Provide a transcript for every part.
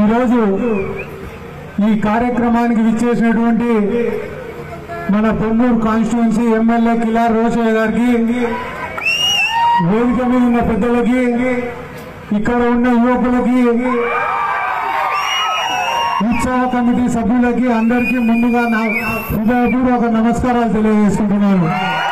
ఈరోజు ఈ కార్యక్రమానికి విచ్చేసినటువంటి మన పొన్నూరు కాన్స్టిట్యున్సీ ఎమ్మెల్యే కిలార్ రోషయ్య గారికి వేదిక మీద ఉన్న పెద్దలకి ఇక్కడ ఉన్న యువకులకి ఉత్సవ కమిటీ సభ్యులకి అందరికీ ముందుగా నా హృదయపూర్వక నమస్కారాలు తెలియజేసుకుంటున్నాను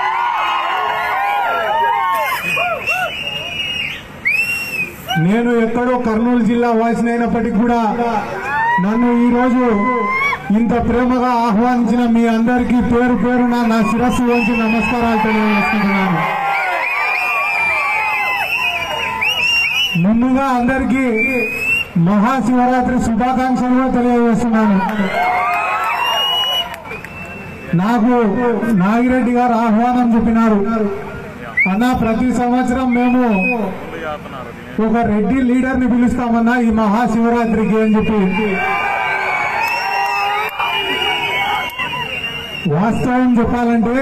నేను ఎక్కడో కర్నూలు జిల్లా వాసినైనప్పటికీ కూడా నన్ను ఈరోజు ఇంత ప్రేమగా ఆహ్వానించిన మీ అందరికీ పేరు పేరున నా శిరస్సు వంచి నమస్కారాలు తెలియజేసుకుంటున్నాను ముందుగా అందరికీ మహాశివరాత్రి శుభాకాంక్షలు తెలియజేస్తున్నాను నాకు నాగిరెడ్డి గారు ఆహ్వానం చెప్పినారు అన్న ప్రతి సంవత్సరం మేము ఒక రెడ్డి లీడర్ ని పిలుస్తామన్నా ఈ మహాశివరాత్రికి అని చెప్పి వాస్తవం చెప్పాలంటే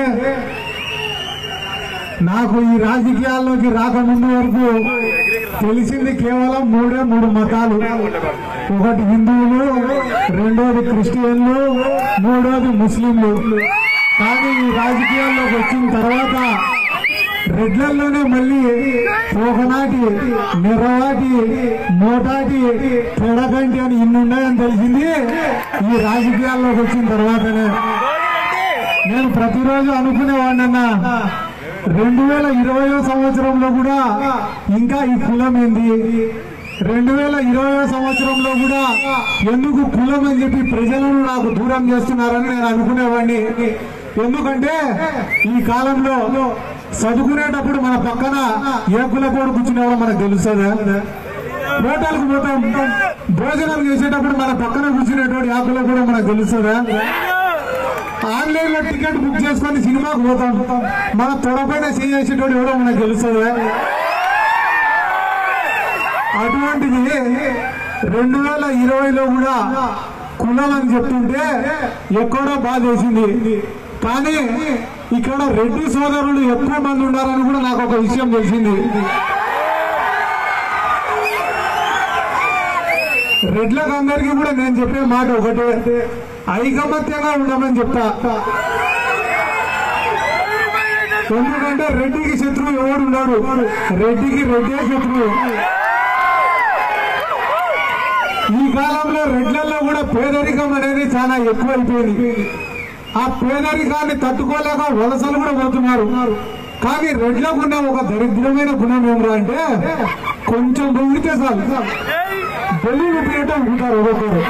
నాకు ఈ రాజకీయాల్లోకి రాకముందు వరకు తెలిసింది కేవలం మూడే మూడు మతాలు ఒకటి హిందువులు రెండోది క్రిస్టియన్లు మూడోది ముస్లింలు కానీ ఈ రాజకీయాల్లోకి వచ్చిన తర్వాత రెడ్లల్లోనే మళ్ళీ పోకనాటి నెర్రవాటి మోటాటి పెడకంటి అని ఇన్ని ఉన్నాయని తెలిసింది ఈ రాజకీయాల్లోకి వచ్చిన తర్వాతనే నేను ప్రతిరోజు అనుకునేవాడినన్నా రెండు వేల ఇరవయో సంవత్సరంలో కూడా ఇంకా ఈ కులం ఏంది రెండు వేల ఇరవయో సంవత్సరంలో కూడా ఎందుకు కులం అని చెప్పి ప్రజలను నాకు దూరం చేస్తున్నారని నేను అనుకునేవాడిని ఎందుకంటే ఈ కాలంలో చదువుకునేటప్పుడు మన పక్కన ఏ కుల కోడు కూర్చునేవాడో మనకు తెలుస్తుందా హోటల్కి పోతాం భోజనం చేసేటప్పుడు మన పక్కన కూర్చునేటోడు ఆ కుల కూడా మనకు తెలుస్తుందా ఆన్లైన్ లో టికెట్ బుక్ చేసుకొని సినిమాకు పోతాం మన తొడపైన చేసేటోడు ఎవడో మనకు తెలుస్తుంది అటువంటిది రెండు వేల ఇరవైలో కూడా కులం అని చెప్తుంటే ఎక్కడో బాధ వేసింది కానీ ఇక్కడ రెడ్డి సోదరులు ఎక్కువ మంది ఉన్నారని కూడా నాకు ఒక విషయం తెలిసింది రెడ్లకు అందరికీ కూడా నేను చెప్పే మాట ఒకటే ఐకమత్యంగా ఉండమని చెప్తా ఎందుకంటే రెడ్డికి శత్రువు ఎవడు ఉన్నాడు రెడ్డికి రెడ్డే శత్రువు ఈ కాలంలో రెడ్లలో కూడా పేదరికం అనేది చాలా ఎక్కువైపోయింది ఆ పేదరికాన్ని తట్టుకోలేక వలసలు కూడా పోతున్నారు కానీ రెడ్లకు ఉన్న ఒక దరిద్రమైన గుణం ఏమరా అంటే కొంచెం పొగిడితే చాలు బలి విపరీతం ఉంటారు ఒక్కొక్కరు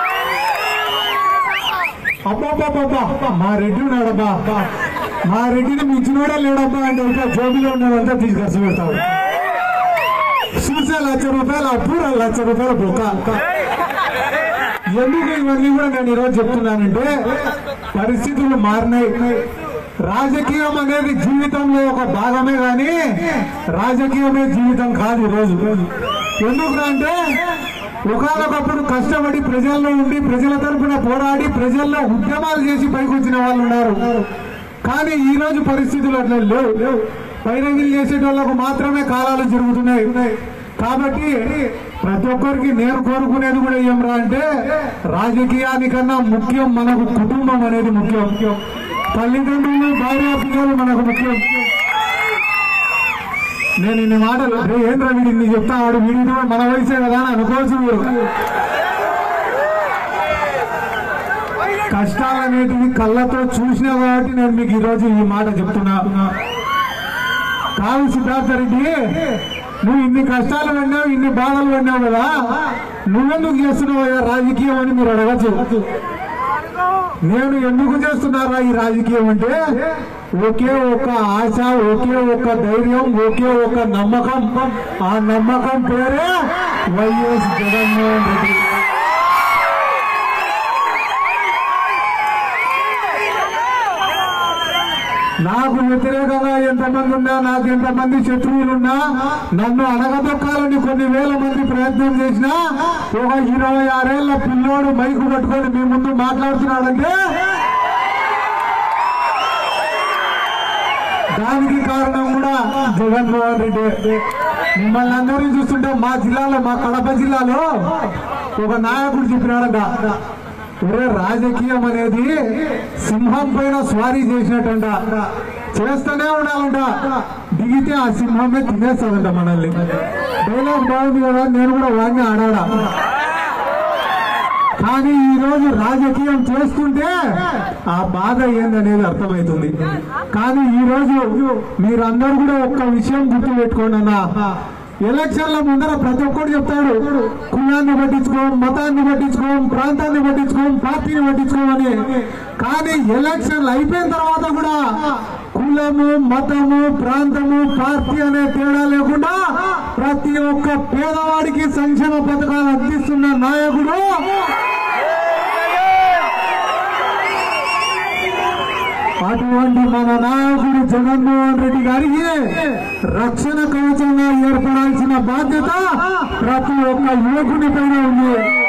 అబ్బాబ్బాబ్బా మా రెడ్డి ఉన్నాడబ్బా మా రెడ్డిని మించినోడే లేడబ్బా అంటే ఇంకా జోబిలో ఉన్నదంతా తీసి ఖర్చు పెడతాడు చూసే లక్ష రూపాయలు అప్పు రెండు లక్ష రూపాయలు బొక్క ఎందుకు ఇవన్నీ కూడా నేను ఈరోజు చెప్తున్నానంటే పరిస్థితులు మారినాయి రాజకీయం అనేది జీవితంలో ఒక భాగమే కానీ రాజకీయమే జీవితం కాదు ఈరోజు ఎందుకు అంటే ఒకనొకప్పుడు కష్టపడి ప్రజల్లో ఉండి ప్రజల తరపున పోరాడి ప్రజల్లో ఉద్యమాలు చేసి పైకి వచ్చిన వాళ్ళు ఉన్నారు కానీ ఈ రోజు పరిస్థితులు అట్లా లేవు పైరగిలు చేసేటోళ్లకు మాత్రమే కాలాలు జరుగుతున్నాయి కాబట్టి ప్రతి ఒక్కరికి నేను కోరుకునేది కూడా ఏమరా అంటే రాజకీయానికన్నా ముఖ్యం మనకు కుటుంబం అనేది ముఖ్యం తల్లిదండ్రులు భార్య పిల్లలు మనకు ముఖ్యం నేను ఇన్ని మాటలు రే ఏంద్ర వీడి ఇన్ని చెప్తా వాడు వీడి మన వయసే కదా అని అనుకోవచ్చు మీరు కష్టాలు అనేటివి కళ్ళతో చూసినా కాబట్టి నేను మీకు ఈరోజు ఈ మాట చెప్తున్నా కాదు సిద్ధార్థ రెడ్డి నువ్వు ఇన్ని కష్టాలు పడినావు ఇన్ని బాధలు పడినావు కదా నువ్వెందుకు చేస్తున్నావు అయ్యా రాజకీయం అని మీరు అడగచ్చు నేను ఎందుకు చేస్తున్నారా ఈ రాజకీయం అంటే ఒకే ఒక ఆశ ఒకే ఒక ధైర్యం ఒకే ఒక నమ్మకం ఆ నమ్మకం పేరే వైఎస్ జగన్మోహన్ రెడ్డి నాకు వ్యతిరేకంగా ఎంతమంది ఉన్నా నాకు ఎంతమంది శత్రువులున్నా నన్ను అడగదొక్కాలని కొన్ని వేల మంది ప్రయత్నం చేసినా ఒక ఇరవై ఆరేళ్ల పిల్లోడు మైకు పట్టుకొని మీ ముందు మాట్లాడుతున్నాడంటే దానికి కారణం కూడా జగన్మోహన్ రెడ్డి మిమ్మల్ని అందరినీ చూస్తుంటే మా జిల్లాలో మా కడప జిల్లాలో ఒక నాయకుడు చెప్పినాడంట ఒరే రాజకీయం అనేది సింహం పైన స్వారీ చేసినట్టంట చేస్తూనే ఉండాలంట దిగితే ఆ సింహమే తినేస్తుందంట మనల్ని డైలాగ్ బాగుంది కదా నేను కూడా వాడిని ఆడాడా కానీ ఈ రోజు రాజకీయం చేస్తుంటే ఆ బాధ ఏందనేది అర్థమవుతుంది కానీ ఈ రోజు మీరందరూ కూడా ఒక్క విషయం గుర్తు పెట్టుకోండి అన్న ఎలక్షన్ల ముందర ప్రతి ఒక్కరు చెప్తాడు కులాన్ని పట్టించుకోం మతాన్ని పట్టించుకోం ప్రాంతాన్ని పట్టించుకోం పార్టీని పట్టించుకోమని కానీ ఎలక్షన్లు అయిపోయిన తర్వాత కూడా కులము మతము ప్రాంతము పార్టీ అనే తేడా లేకుండా ప్రతి ఒక్క పేదవాడికి సంక్షేమ పథకాలు అందిస్తున్న నాయకుడు అటువంటి మన నాయకుడు జగన్మోహన్ రెడ్డి గారికి రక్షణ కవచంగా ఏర్పడాల్సిన బాధ్యత ప్రతి ఒక్క యువకుని పైన ఉంది